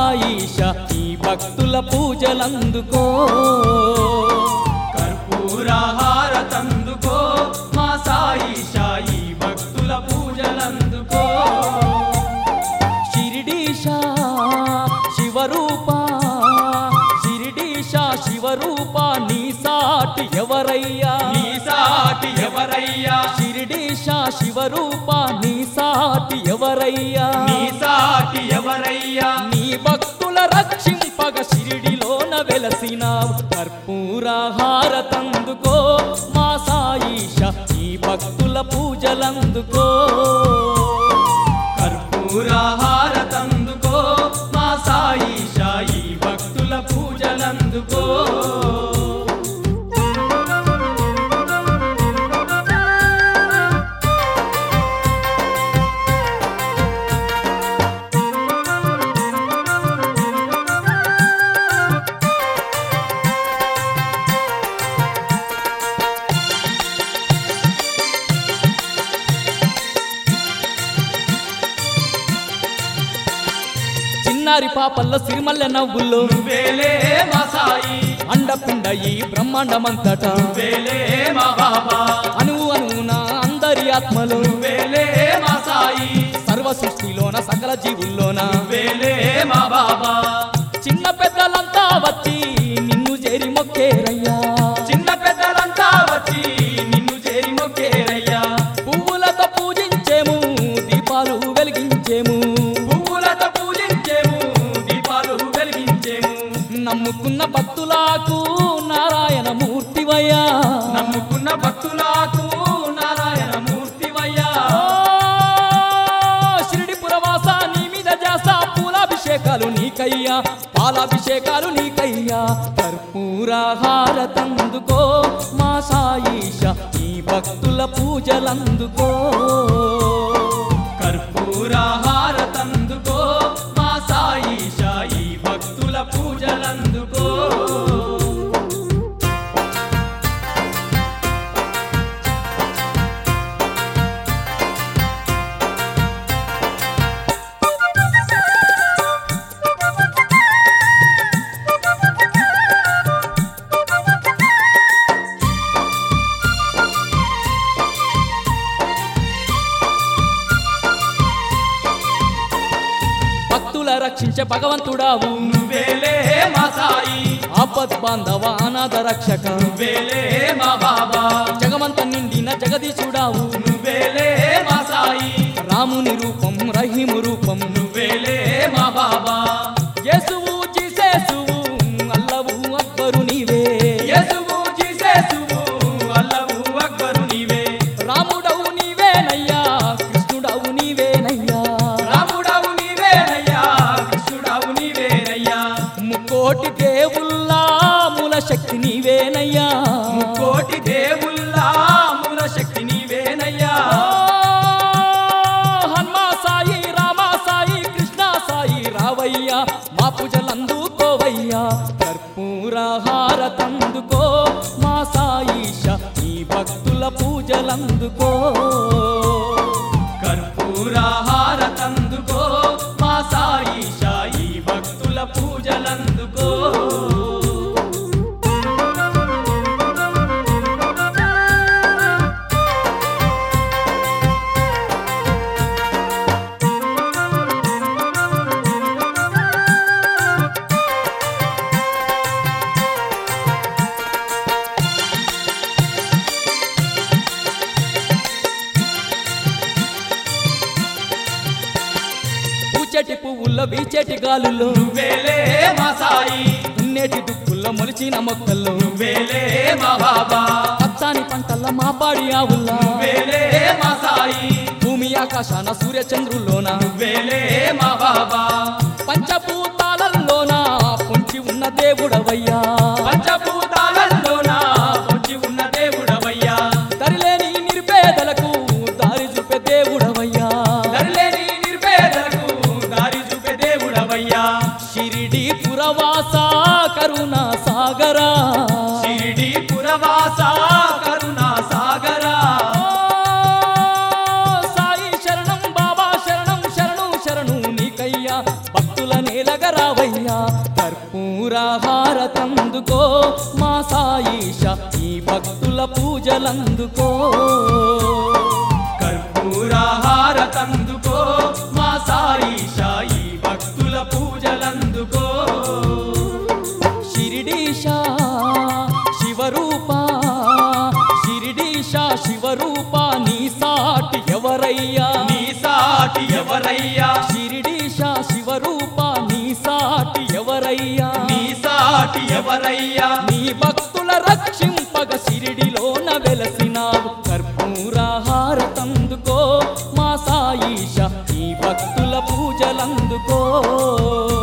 సాయిష ఈ భక్తుల పూజలందుకో కర్పూరహారతందుకో మా సాయిషాయి భక్తుల పూజలందుకో షిరిడీశ శివరూప షిరిడీశ శివరూప నీ సాటి ఎవరయ్యా నీ సాటి ఎవరయ్యా షిరిడీశ శివరూప నీ సాటి ఎవరయ్యా నీ సాటి ఎవరయ్యా నీ భక్తుల రక్షింపగ షిరిడిలోన వెలసినావు కర్పూర హారతందుకో మా సాయిష ఈ భక్తుల పూజలందుకో కర్పూరహారతందుకో మా సాయిషాయి భక్తుల పూజలందుకో చిన్నారి పాపల్ల సిరిమల్లె నవ్వుల్లో వేలే మా సాయి అండపిండ ఈ బ్రహ్మాండమంతటా వేలే మా బాబా అణువు అణువున అందరి ఆత్మలో వేలే మా సాయి సర్వ సృష్టిలోన సకల జీవుల్లోన వేలే మా బాబా చిన్న పెద్దలంతా వచ్చి నిన్ను చేరి మొక్కేరయ్యా చిన్న పెద్దలంతా వచ్చి నిన్ను చేరి మొక్కేరయ్యా పువ్వులతో పూజించేము దీపాలు వెలిగించేము పువ్వులతో పూజించేము దీపాలు వెలిగించేము నమ్ముకున్న భక్తులకు నారాయణ మూర్తివయ్యా నమ్ముకున్న భక్తులకు నారాయణ మూర్తివయ్యా షిరిడి పురవాస నీ మీద జాస పూలాభిషేకాలు నీకయ్యా పాలాభిషేకాలు నీకయ్యా కర్పూర హారతందుకో మా సాయిష ఈ భక్తుల పూజలందుకో కర్పూరహారతందుకో మా సాయిషాయి భక్తుల పూజలందుకో భక్తుల రక్షించే భగవంతుడావు నువ్వేలే మా సాయి ఆపద్ బాంధవ అనాథ రక్షక నువ్వేలే మా బాబా జగమంత నిండిన జగదీశుడావు నువ్వేలే మా సాయి రాముని రూపం రహీము రూపం నువ్వేలే మా బాబా యేసువు జీసేసువు అల్లవు అక్బరు నీవే యసువు జీసేసువు అల్లవు అక్బరు నీవే రాముడవు నీవేనయ్యా కృష్ణుడవు నీవేనయ్యా రాముడవు నీవేనయ్యా కృష్ణుడవు నీవేనయ్యా ముక్కోటి దేవుల్లా మూల శక్తి నీవేనయ్యా కోటి దేవుల్లా మూల శక్తి నీవేనయ్యా హనుమా సాయి రామ సాయి కృష్ణ సాయి రావయ్యా మా పూజలందుకోవయ్యా కర్పూర హారతందుకో మా సాయిష ఈ భక్తుల పూజలందుకో కర్పూరహారతందుకో మా సాయి షాయి భక్తుల పూజలందుకో పూచెటి పువ్వుల్లో వీచెటి గాలుల్లో నువ్వేలే మా సాయి ఉన్నేటి దుక్కుల్లో మొలిచిన మొక్కల్లో నువ్వేలే మా బాబా పచ్చాని పంటల్ల మా పాడి ఆవుల్లా నువ్వేలే మా సాయి భూమి ఆకాశాన సూర్య చంద్రుల్లోన నువ్వేలే మా బాబా పంచభూతాలలోన పొంచి ఉన్న దేవుడవయ్యా పంచభూతాలలోన పొంచి ఉన్న దేవుడవయ్యా దరిలేని నిరుపేదలకు దారి చూపే దేవుడవయ్యా దరిలేని నిర్పేదలకు దారి చూపే దేవుడవయ్యా షిరిడి పురవాస కరుణా సాగరా షిరిడి పురవాస కరుణా సాగరా సాయి శరణం బాబా శరణం శరణు శరణు నీకయ్యా భక్తుల నేలగరావయ్యా కర్పూరహారతందుకో మా సాయిష ఈ భక్తుల పూజలందుకో కర్పూరహారతందుకో మా సాయిషా ఈ భక్తుల పూజలందుకో షిరిడీశా శివరూప షిరిడీశా శివరూప నీ సాటి ఎవరయ్యా నీ సాటి ఎవరయ్యా షిరిడీశా శివరూప నీ సాటి ఎవరయ్యా నీ సాటి ఎవరయ్యా నీ భక్తుల రక్షింపగ సిరిడిలోన వెలసినావు కర్పూరహారతందుకో మా సాయిష ఈ భక్తుల పూజలందుకో